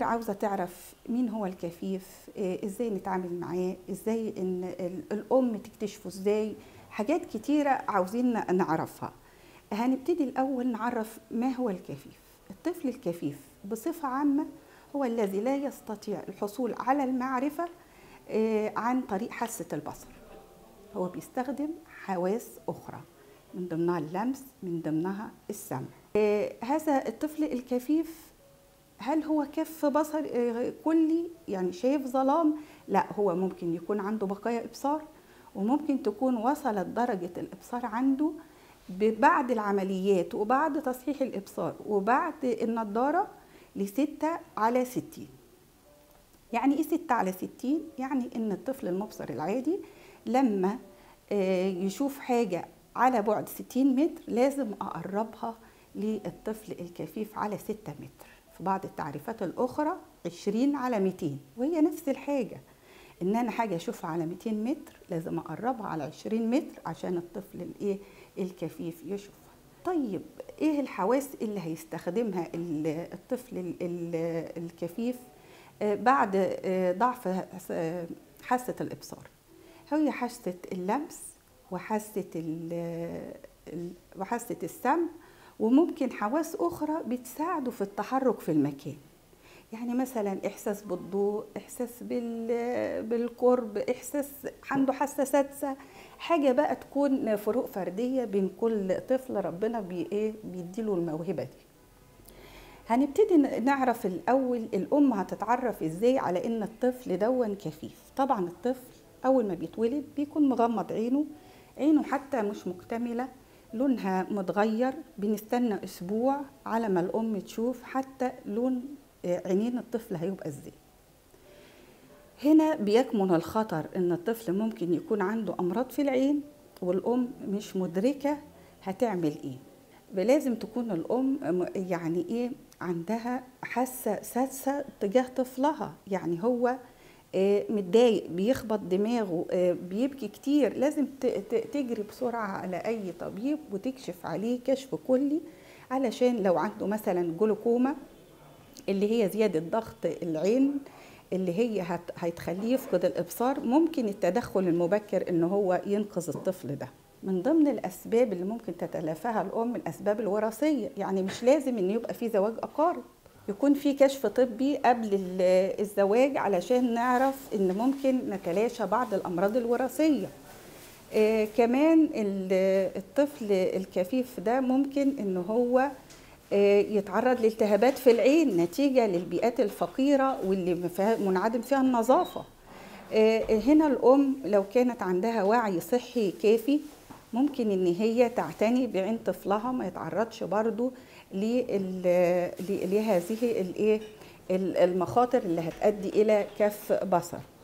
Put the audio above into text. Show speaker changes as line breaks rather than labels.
عاوزة تعرف مين هو الكفيف آه، ازاي نتعامل معاه ازاي ان ال- الام تكتشفه ازاي حاجات كتيرة عاوزين نعرفها هنبتدي الأول نعرف ما هو الكفيف الطفل الكفيف بصفة عامة هو الذي لا يستطيع الحصول على المعرفة آه، عن طريق حاسة البصر هو بيستخدم حواس أخرى من ضمنها اللمس من ضمنها السمع آه، هذا الطفل الكفيف هل هو كف بصر آه، كلي يعني شايف ظلام لا هو ممكن يكون عنده بقايا إبصار وممكن تكون وصلت درجة الإبصار عنده بعد العمليات وبعد تصحيح الإبصار وبعد النضارة لستة على ستين يعني ايه ستة على ستين؟ يعني ان الطفل المبصر العادي لما آه، يشوف حاجة على بعد 60 متر لازم أقربها للطفل الكفيف على 6 متر في بعض التعريفات الأخرى 20 على 200 وهي نفس الحاجة إن أنا حاجة أشوفها على 200 متر لازم أقربها على 20 متر عشان الطفل الإيه الكفيف يشوفها طيب إيه الحواس اللي هيستخدمها ال- الطفل ال- ال- الكفيف آه، بعد آه، ضعف آه، حاسة الإبصار هي حاسة اللمس وحاسة ال- ال- وحاسة السمع وممكن حواس أخرى بتساعده في التحرك في المكان يعني مثلا إحساس بالضوء إحساس بال- بالقرب إحساس عنده حاسة سادسة حاجة بقى تكون فروق فردية بين كل طفل ربنا بي إيه بيديله الموهبة دي هنبتدي ن- نعرف الأول الأم هتتعرف إزاي على إن الطفل دون كفيف طبعا الطفل أول ما بيتولد بيكون مغمض عينه عينه حتى مش مكتملة لونها متغير بنستنى أسبوع على ما الأم تشوف حتى لون آه، عينين الطفل هيبقى إزاي هنا بيكمن الخطر ان الطفل ممكن يكون عنده امراض في العين والام مش مدركه هتعمل ايه لازم تكون الام م- يعني ايه عندها حاسه سادسه تجاه طفلها يعني هو آه، متضايق بيخبط دماغه آه، بيبكي كتير لازم ت- ت- تجري بسرعه على اي طبيب وتكشف عليه كشف كلي علشان لو عنده مثلا جلوكوما اللي هي زيادة ضغط العين اللي هي هت... هتخليه يفقد الإبصار ممكن التدخل المبكر إن هو ينقذ الطفل ده من ضمن الأسباب اللي ممكن تتلافاها الأم الأسباب الوراثية يعني مش لازم إن يبقى في زواج أقارب يكون في كشف طبي قبل ال- الزواج علشان نعرف إن ممكن نتلاشى بعض الأمراض الوراثية آه، كمان ال- الطفل الكفيف ده ممكن ان هو آه، يتعرض لالتهابات في العين نتيجة للبيئات الفقيرة واللي ما فيها- منعدم فيها النظافة آه، هنا الأم لو كانت عندها وعي صحي كافي ممكن ان هي تعتني بعين طفلها ما يتعرضش برضو لل- ل- لهذه الايه ال- المخاطر اللي هتؤدي الى كف بصر